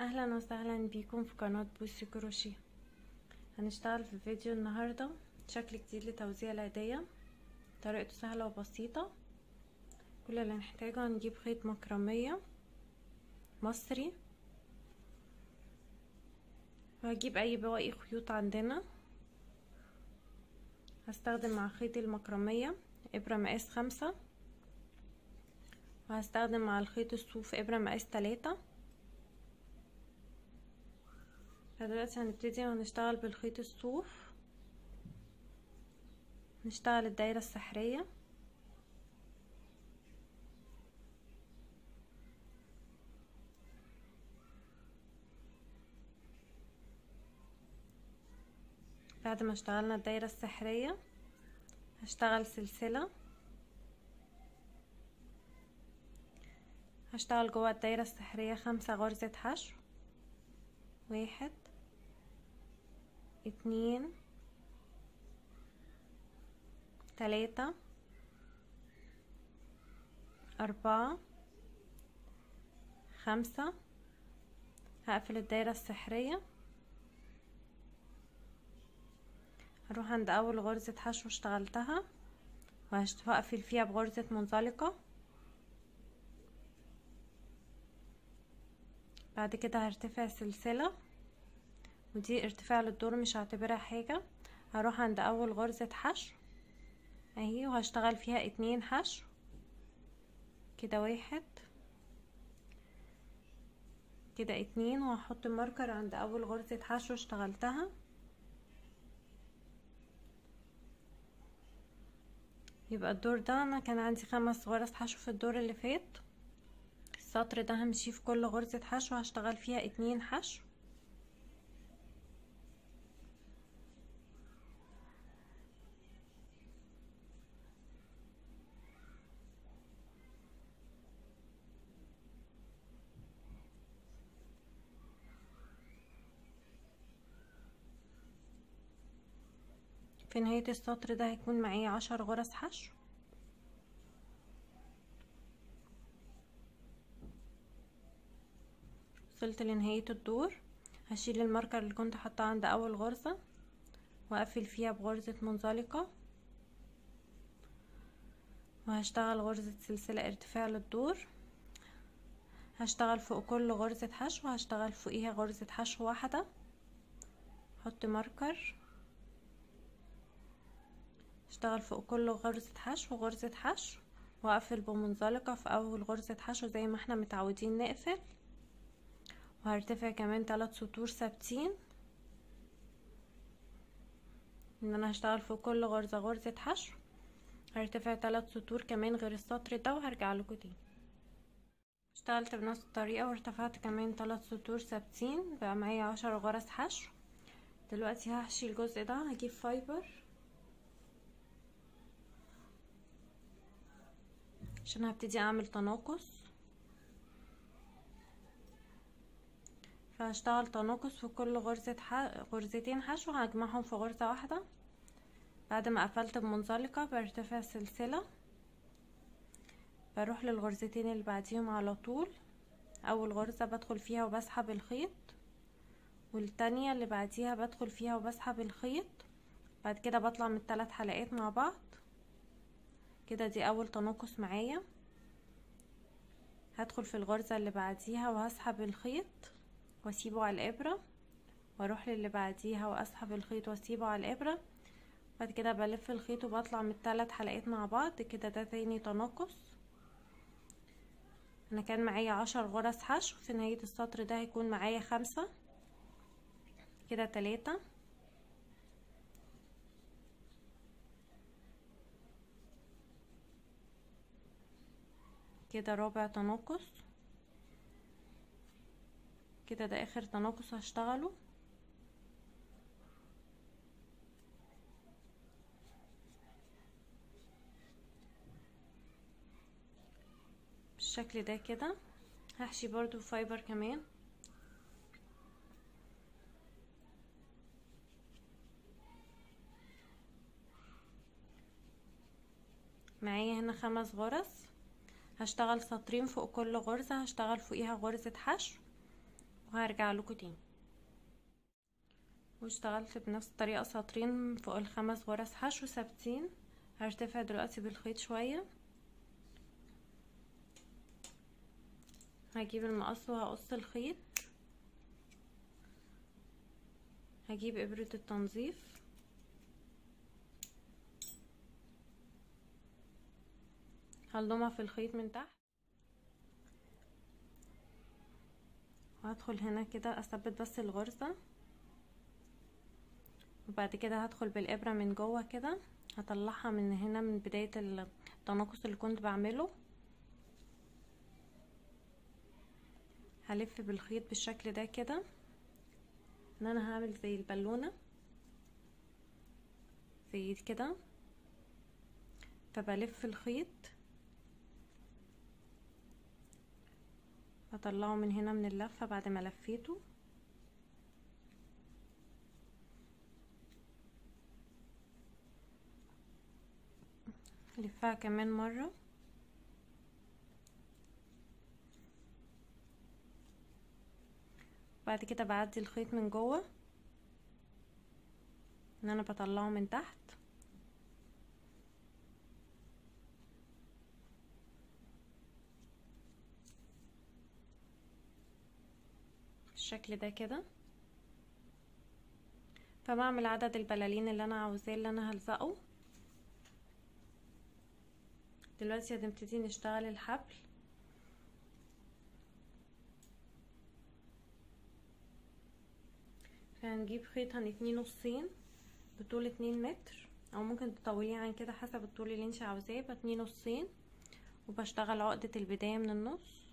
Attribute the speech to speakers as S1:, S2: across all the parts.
S1: اهلا وسهلا بيكم في قناة بوسي كروشيه هنشتغل في فيديو النهاردة شكل جديد لتوزيع العيدية طريقته سهلة وبسيطة كل اللي هنحتاجه هنجيب خيط مكرمية مصري وهجيب اي بواقي خيوط عندنا هستخدم مع خيط المكرمية ابرة مقاس خمسة وهستخدم مع الخيط الصوف ابرة مقاس تلاتة فدلوقتي هنبتدي وهنشتغل بالخيط الصوف نشتغل الدايرة السحرية بعد ما اشتغلنا الدايرة السحرية هشتغل سلسلة هشتغل جوه الدايرة السحرية خمسة غرزة حشو واحد اتنين تلاتة أربعة خمسة هقفل الدايرة السحرية هروح عند أول غرزة حشو اشتغلتها وهقفل فيها بغرزة منزلقة بعد كده هرتفع سلسلة ودي ارتفاع للدور مش هعتبرها حاجة هروح عند اول غرزة حشو اهي وهشتغل فيها اتنين حشو كده واحد كده اتنين وهحط ماركر عند اول غرزة حشو اشتغلتها يبقى الدور ده انا كان عندي خمس غرز حشو في الدور اللي فات السطر ده همشي في كل غرزة حشو هشتغل فيها اتنين حشو في نهاية السطر ده هيكون معايا عشر غرز حشو وصلت لنهاية الدور هشيل الماركر اللي كنت حاطاه عند اول غرزة واقفل فيها بغرزة منزلقة وهشتغل غرزة سلسلة ارتفاع للدور هشتغل فوق كل غرزة حشو هشتغل فوقيها غرزة حشو واحدة احط ماركر اشتغل فوق كل غرزة حشو غرزة حشو واقفل بمنزلقة في اول غرزة حشو زي ما احنا متعودين نقفل وهرتفع كمان تلات سطور ثابتين ان انا هشتغل فوق كل غرزة غرزة حشو هرتفع تلات سطور كمان غير السطر ده وهرجع لكم تاني اشتغلت بنفس الطريقة وارتفعت كمان تلات سطور ثابتين بقى معايا عشر غرز حشو دلوقتي هحشي الجزء ده هجيب فايبر عشان هبتدي اعمل تناقص فهشتغل تناقص في كل غرزة ح... غرزتين حشو هجمعهم في غرزة واحدة بعد ما قفلت بمنزلقة برتفع سلسلة بروح للغرزتين اللي بعديهم على طول اول غرزة بدخل فيها وبسحب الخيط والتانية اللي بعديها بدخل فيها وبسحب الخيط بعد كده بطلع من الثلاث حلقات مع بعض كده دي اول تناقص معايا هدخل في الغرزة اللي بعديها وهسحب الخيط واسيبه على الابرة واروح للي بعديها واسحب الخيط واسيبه على الابرة بعد كده بلف الخيط وبطلع من الثلاث حلقات مع بعض كده ده تاني تناقص انا كان معايا عشر غرز حشو في نهاية السطر ده هيكون معايا خمسة كده تلاتة كده رابع تناقص كده ده اخر تناقص هشتغله بالشكل ده كده هحشي برضو فايبر كمان معايا هنا خمس غرز هشتغل سطرين فوق كل غرزة هشتغل فوقيها غرزة حشو وهرجع لكم تاني واشتغلت بنفس الطريقة سطرين فوق الخمس غرز حشو ثابتين هرتفع دلوقتي بالخيط شوية هجيب المقص وهقص الخيط هجيب ابرة التنظيف هلضمها في الخيط من تحت وهدخل هنا كده اثبت بس الغرزة وبعد كده هدخل بالابرة من جوه كده هطلعها من هنا من بداية التناقص اللي كنت بعمله هلف بالخيط بالشكل ده كده ان انا هعمل زي البالونة زي كده فبلف الخيط هطلعه من هنا من اللفة بعد ما لفيته لفها كمان مرة بعد كده بعدي الخيط من جوه ان انا بطلعه من تحت بالشكل ده كده فبعمل عدد البلالين اللي انا عاوزاه اللي انا هلزقه دلوقتي هنبتدي نشتغل الحبل فهنجيب خيط هنتنيه نصين بطول اتنين متر او ممكن تطوليه عن كده حسب الطول اللي انت عاوزاه بتنيه نصين وبشتغل عقدة البداية من النص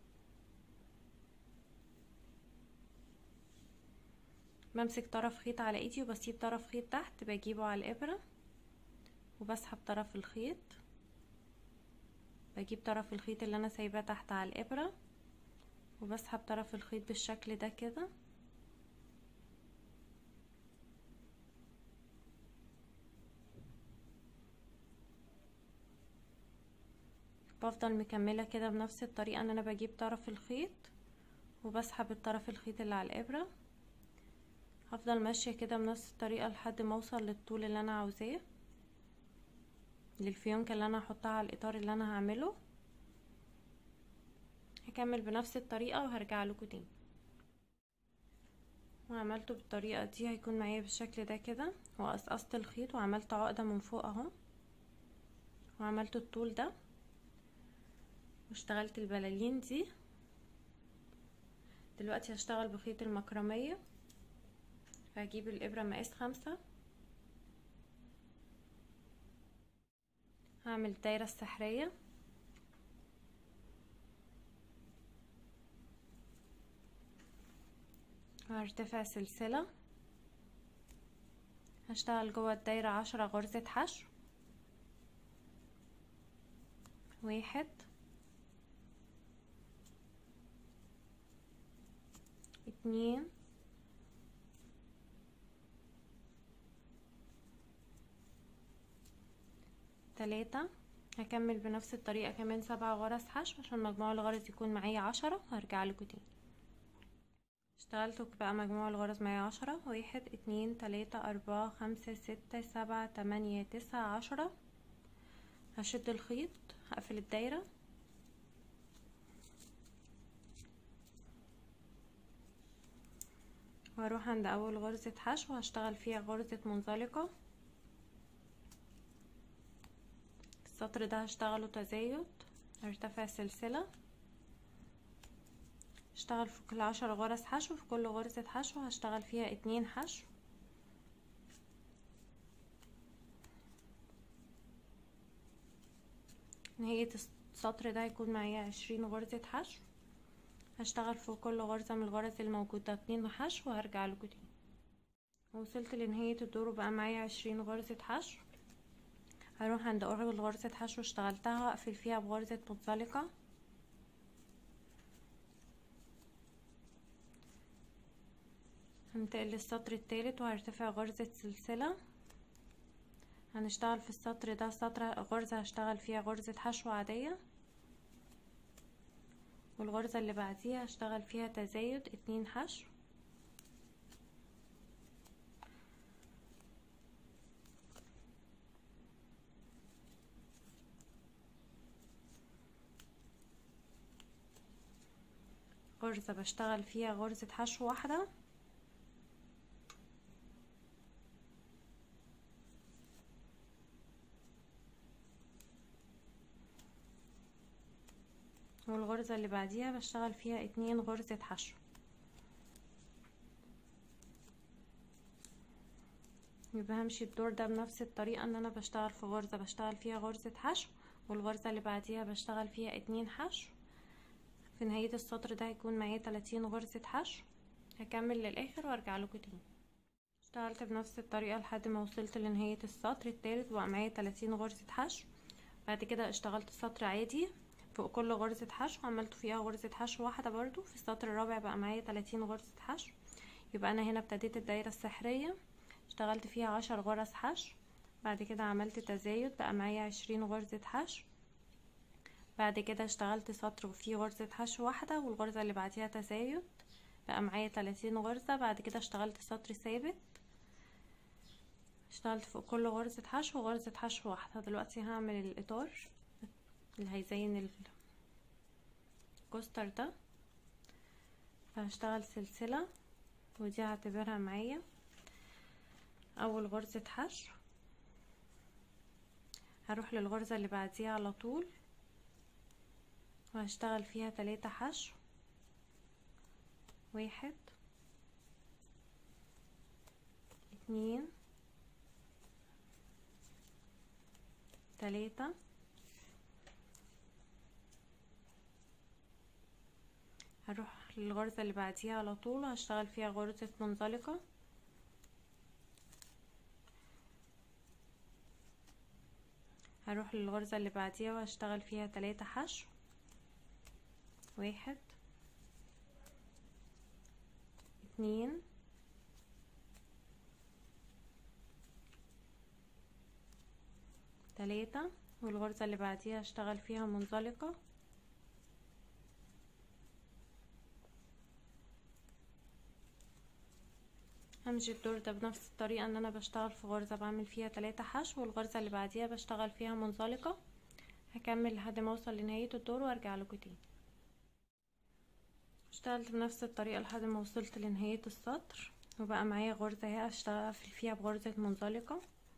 S1: بمسك طرف خيط على ايدي وبسيب طرف خيط تحت بجيبه على الابرة وبسحب طرف الخيط بجيب طرف الخيط اللي انا سايباه تحت على الابرة وبسحب طرف الخيط بالشكل ده كده بفضل مكملة كده بنفس الطريقة ان انا بجيب طرف الخيط وبسحب الطرف الخيط اللي على الابرة هفضل ماشية كده بنفس الطريقة لحد ما اوصل للطول اللي انا عاوزاه للفيونكة اللي انا هحطها على الاطار اللي انا هعمله هكمل بنفس الطريقة وهرجع لكم تاني وعملته بالطريقة دي هيكون معايا بالشكل ده كده وقصقصت الخيط وعملت عقدة من فوق اهو وعملت الطول ده واشتغلت البلالين دي دلوقتي هشتغل بخيط المكرمية فهجيب الابرة مقاس خمسة هعمل الدايرة السحرية وهرتفع سلسلة هشتغل جوه الدايرة عشرة غرزة حشو واحد اتنين تلاتة هكمل بنفس الطريقة كمان سبع غرز حشو عشان مجموع الغرز يكون معايا عشرة وهرجع لكم تاني اشتغلت بقى مجموع الغرز معايا عشرة واحد اتنين تلاتة اربعة خمسة ستة سبعة تمانية تسعة عشرة هشد الخيط هقفل الدايرة وهروح عند اول غرزة حشو هشتغل فيها غرزة منزلقة السطر ده هشتغله تزايد هرتفع سلسلة اشتغل في كل عشر غرز حشو في كل غرزة حشو هشتغل فيها اتنين حشو نهاية السطر ده هيكون معايا عشرين غرزة حشو هشتغل في كل غرزة من الغرز الموجودة اتنين حشو وهرجع لكم تاني وصلت لنهاية الدور وبقى معايا عشرين غرزة حشو هروح عند اول غرزة حشو اشتغلتها اقفل فيها بغرزة منزلقة هنتقل للسطر التالت وهرتفع غرزة سلسلة هنشتغل في السطر ده سطر غرزة هشتغل فيها غرزة حشو عادية والغرزة اللي بعديها هشتغل فيها تزايد اتنين حشو غرزة بشتغل فيها غرزة حشو واحدة والغرزة اللي بعديها بشتغل فيها اتنين غرزة حشو يبقى همشي الدور ده بنفس الطريقة ان انا بشتغل في غرزة بشتغل فيها غرزة حشو والغرزة اللي بعديها بشتغل فيها اتنين حشو في نهاية السطر ده هيكون معايا تلاتين غرزة حشو هكمل للاخر وارجع لكم تاني اشتغلت بنفس الطريقة لحد ما وصلت لنهاية السطر التالت وبقى معايا تلاتين غرزة حشو بعد كده اشتغلت سطر عادي فوق كل غرزة حشو عملت فيها غرزة حشو واحدة برضو في السطر الرابع بقى معايا تلاتين غرزة حشو يبقى انا هنا ابتديت الدايرة السحرية اشتغلت فيها عشر غرز حشو بعد كده عملت تزايد بقى معايا عشرين غرزة حشو بعد كده اشتغلت سطر وفيه غرزة حشو واحدة والغرزة اللي بعديها تزايد بقى معايا تلاتين غرزة بعد كده اشتغلت سطر ثابت اشتغلت فوق كل غرزة حشو غرزة حشو واحدة دلوقتي هعمل الاطار اللي هيزين الكوستر ده فهشتغل سلسلة ودي هعتبرها معايا اول غرزة حشو هروح للغرزة اللي بعديها على طول وهشتغل فيها تلاتة حشو واحد اتنين تلاتة هروح للغرزة اللي بعديها على طول هشتغل فيها غرزة منزلقة هروح للغرزة اللي بعديها وهشتغل فيها تلاتة حشو واحد اتنين تلاتة والغرزة اللي بعديها هشتغل فيها منزلقة همشي الدور ده بنفس الطريقة ان انا بشتغل في غرزة بعمل فيها تلاتة حشو والغرزة اللي بعديها بشتغل فيها منزلقة هكمل لحد ما اوصل لنهاية الدور وارجع لكم تاني اشتغلت بنفس الطريقة لحد ما وصلت لنهاية السطر وبقى معايا غرزة اهي اشتغل فيها بغرزة منزلقة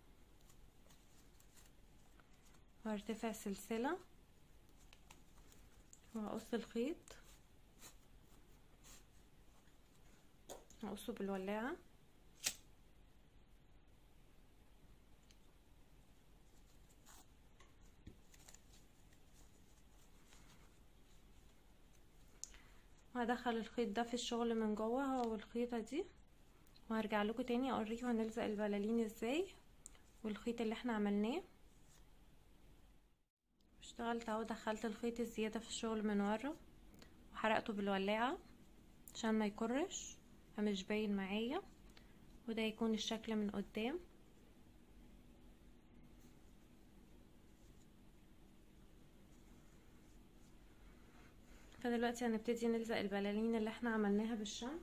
S1: وارتفع سلسلة وهقص الخيط هقصه بالولاعة وهدخل الخيط ده في الشغل من جوه هو والخيطة دي وهرجع لكم تاني اوريكم هنلزق البلالين ازاي والخيط اللي احنا عملناه اشتغلت اهو دخلت الخيط الزيادة في الشغل من ورا وحرقته بالولاعة عشان ما يكرش فمش باين معايا وده يكون الشكل من قدام فدلوقتي هنبتدي نلزق البلالين اللي احنا عملناها بالشمع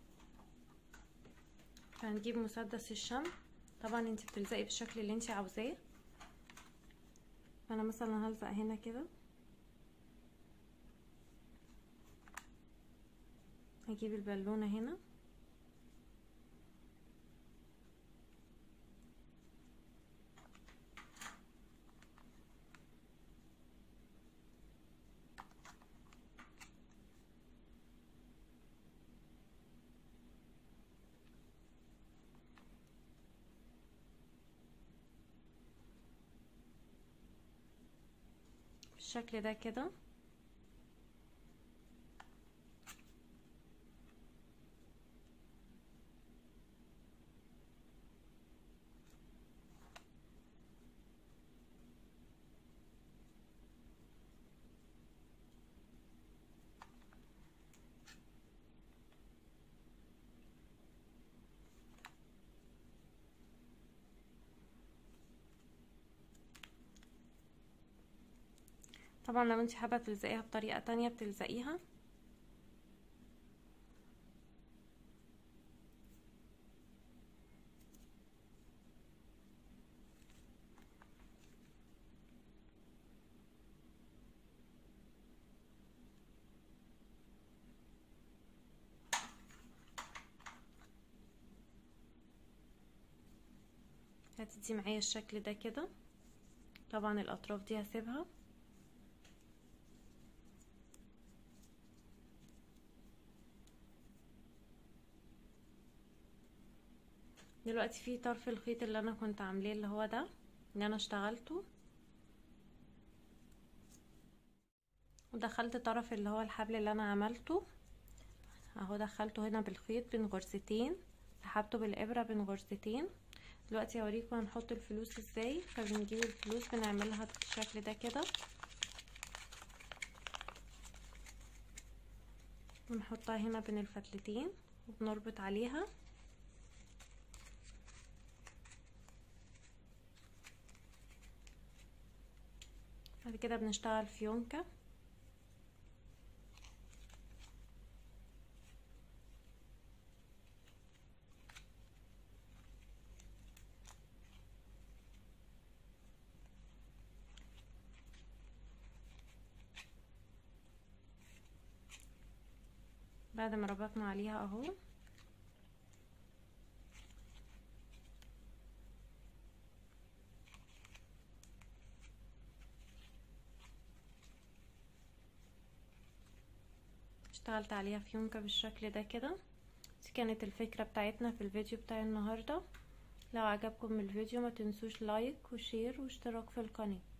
S1: فهنجيب مسدس الشمع طبعا انت بتلزقي بالشكل اللي انت عاوزاه فانا مثلا هلزق هنا كده هجيب البالونة هنا بالشكل ده كده طبعا لو انت حابة تلزقيها بطريقة تانية بتلزقيها هتدي معايا الشكل ده كده طبعا الاطراف دي هسيبها دلوقتي في طرف الخيط اللي انا كنت عاملاه اللي هو ده اللي انا اشتغلته ودخلت طرف اللي هو الحبل اللي انا عملته اهو دخلته هنا بالخيط بين غرزتين سحبته بالابره بين غرزتين دلوقتي هوريكم هنحط الفلوس ازاي فبنجيب الفلوس بنعملها بالشكل ده كده بنحطها هنا بين الفتلتين وبنربط عليها بعد كده بنشتغل فيونكة بعد ما ربطنا عليها اهو اشتغلت عليها فيونكة بالشكل ده كده دي كانت الفكرة بتاعتنا في الفيديو بتاع النهاردة لو عجبكم الفيديو ما تنسوش لايك وشير واشتراك في القناة